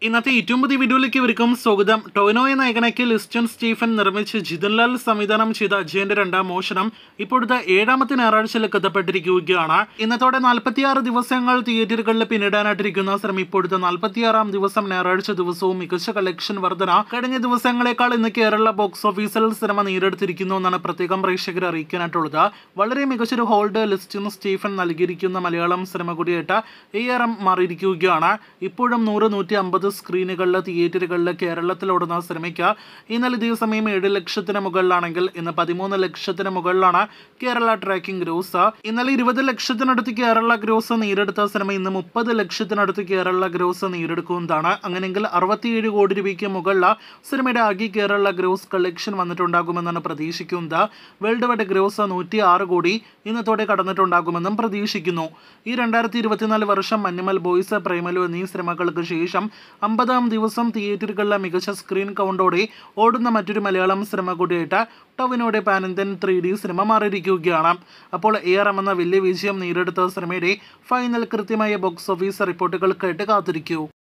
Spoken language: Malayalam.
ഇന്നത്തെ ഏറ്റവും പുതിയ വീഡിയോയിലേക്ക് ഇവർക്കും സ്വാഗതം ടോവിനോയെ നായകനാക്കി ലിസ്റ്റൺ സ്റ്റീഫൻ നിർമ്മിച്ച് ജിതൻലാൽ സംവിധാനം ചെയ്ത അജയന്റെ രണ്ടാം മോഷണം ഇപ്പോഴത്തെ ഏഴാമത്തെ ഞായറാഴ്ചയിലേക്ക് എത്തപ്പെട്ടിരിക്കുകയാണ് ഇന്നത്തോടെ നാൽപ്പത്തിയാറ് ദിവസങ്ങൾ തിയേറ്ററുകളിൽ പിന്നിടാനായിട്ടിരിക്കുന്ന ശ്രമം ഇപ്പോഴത്തെ നാൽപ്പത്തിയാറാം ദിവസം ഞായറാഴ്ച ദിവസവും മികച്ച കളക്ഷൻ വർധന കഴിഞ്ഞ ദിവസങ്ങളെക്കാൾ ഇന്ന് കേരള ബോക്സ് ഓഫീസിൽ സിനിമ നേരിടുത്തിരിക്കുന്നു എന്നാണ് പ്രത്യേകം പ്രേക്ഷകരെ അറിയിക്കാനായിട്ടുള്ളത് വളരെ മികച്ചൊരു ഹോൾഡ് ലിസ്റ്റൺ സ്റ്റീഫൻ നൽകിയിരിക്കുന്ന മലയാളം സിനിമ കൂടിയായിട്ട് എ ആർ എം മാറിയിരിക്കുകയാണ് ഇപ്പോഴും നൂറ് നൂറ്റി അമ്പത് സ്ക്രീനുകളിൽ തിയേറ്ററുകളിൽ കേരളത്തിലോടുന്ന സിനിമയ്ക്ക് ഇന്നലെ ഇതേ സമയം ഏഴ് ലക്ഷത്തിന് മുകളിലാണെങ്കിൽ ഇന്ന് പതിമൂന്ന് ലക്ഷത്തിന് മുകളിലാണ് കേരള ട്രാക്കിംഗ് ഗ്രോസ് ഇന്നലെ ഇരുപത് ലക്ഷത്തിനടുത്ത് കേരള ഗ്രോസ് നേരിടുത്ത സിനിമ ഇന്ന് മുപ്പത് ലക്ഷത്തിനടുത്ത് കേരള ഗ്രോസ് നേരിടുക്കുന്നതാണ് അങ്ങനെയെങ്കിൽ അറുപത്തിയേഴ് കോടി രൂപയ്ക്ക് മുകളിൽ സിനിമയുടെ ആകെ കേരള ഗ്രോസ് കളക്ഷൻ വന്നിട്ടുണ്ടാകുമെന്നാണ് പ്രതീക്ഷിക്കുന്നത് വേൾഡ് വൈഡ് ഗ്രോസ് നൂറ്റി ആറ് കോടി ഇന്നത്തോടെ കടന്നിട്ടുണ്ടാകുമെന്നും പ്രതീക്ഷിക്കുന്നു ഈ രണ്ടായിരത്തി ഇരുപത്തിനാല് വർഷം മഞ്ഞുമൽ ബോയ്സ് പ്രേമലു എന്നീ സിനിമകൾക്ക് ശേഷം അമ്പതാം ദിവസം തിയേറ്ററുകളിലെ മികച്ച സ്ക്രീൻ കൗണ്ടോടെ ഓടുന്ന മറ്റൊരു മലയാളം സിനിമ കൂടിയായിട്ട് ടൊവിനോയുടെ പാനന്തൻ ത്രീ ഡി സിനിമ മാറിയിരിക്കുകയാണ് അപ്പോൾ എ ആർ എം എന്ന വലിയ വിജയം നേരിടുത്ത സിനിമയുടെ ഫൈനൽ കൃത്യമായ ബോക്സ് ഓഫീസ് റിപ്പോർട്ടുകൾ കേട്ട് കാത്തിരിക്കൂ